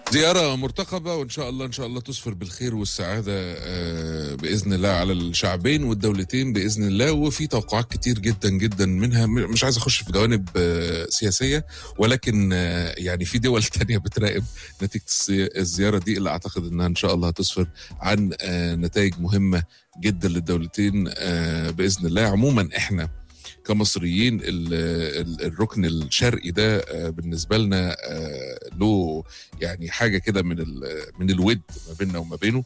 زيارة مرتقبة وإن شاء الله إن شاء الله تسفر بالخير والسعادة آه، بإذن الله على الشعبين والدولتين بإذن الله وفي توقعات كتير جدا جدا منها م- مش عايز أخش في جوانب آه، سياسية ولكن آه، يعني في دول تانية بتراقب نتيجة السي- الزيارة دي اللي أعتقد إنها إن شاء الله هتسفر عن آه، نتائج مهمة جدا للدولتين آه، بإذن الله عموما إحنا كمصريين ال- ال- الركن الشرقي ده آه، بالنسبه لنا آه، له يعني حاجه كده من ال- من الود ما بيننا وما بينه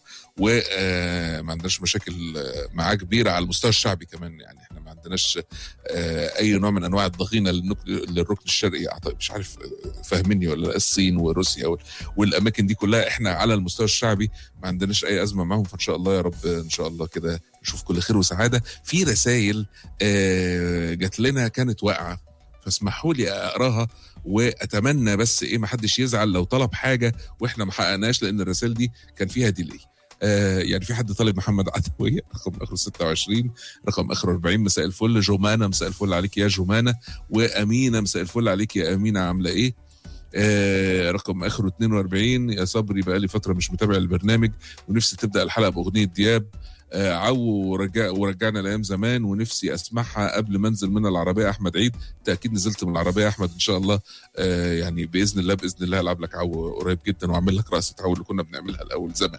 وما عندناش مشاكل آه، معاه كبيره على المستوى الشعبي كمان يعني احنا ما عندناش آه، اي نوع من انواع الضغينه للنك- للركن الشرقي أعتقد- مش عارف آه، فاهميني ولا لا الصين وروسيا وال- والاماكن دي كلها احنا على المستوى الشعبي ما عندناش اي ازمه معاهم فان شاء الله يا رب ان شاء الله كده نشوف كل خير وسعاده في رسائل آه، جات لنا كانت واقعه فاسمحوا لي اقراها واتمنى بس ايه ما حدش يزعل لو طلب حاجه واحنا ما حققناش لان الرسائل دي كان فيها ديلي آه يعني في حد طالب محمد عدوية رقم اخره 26 رقم اخره 40 مساء الفل جمانه مساء الفل عليك يا جمانه وامينه مساء الفل عليك يا امينه عامله ايه آه رقم اخره 42 يا صبري بقالي فتره مش متابع البرنامج ونفسي تبدا الحلقه باغنيه دياب آه، عو ورجع ورجعنا لايام زمان ونفسي اسمعها قبل ما انزل من العربيه احمد عيد تاكيد نزلت من العربيه يا احمد ان شاء الله آه، يعني باذن الله باذن الله العب لك عو قريب جدا واعمل لك رقصه عو اللي كنا بنعملها الاول زمان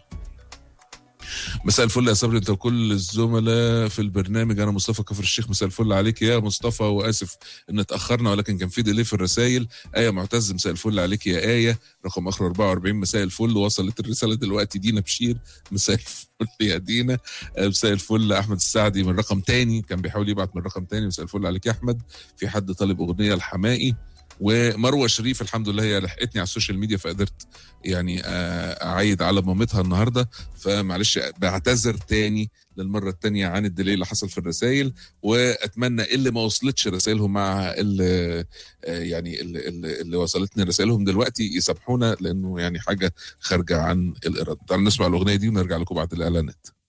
مساء الفل يا صبري انت وكل الزملاء في البرنامج انا مصطفى كفر الشيخ مساء الفل عليك يا مصطفى واسف ان اتاخرنا ولكن كان في ديلي في الرسائل ايه معتز مساء الفل عليك يا ايه رقم اخر 44 مساء الفل وصلت الرساله دلوقتي دينا بشير مساء الفل يا دينا آه، مساء الفل احمد السعدي من رقم تاني كان بيحاول يبعت من رقم تاني مساء الفل عليك يا احمد في حد طالب اغنيه الحمائي ومروه شريف الحمد لله هي لحقتني على السوشيال ميديا فقدرت يعني آه، اعيد على مامتها النهارده فمعلش بعتذر تاني للمره التانيه عن الديلي اللي حصل في الرسائل واتمنى اللي ما وصلتش رسائلهم مع اللي آه، يعني اللي, اللي اللي وصلتني رسائلهم دلوقتي يسامحونا لانه يعني حاجه خارجه عن الاراده تعالوا نسمع الاغنيه دي ونرجع لكم بعد الاعلانات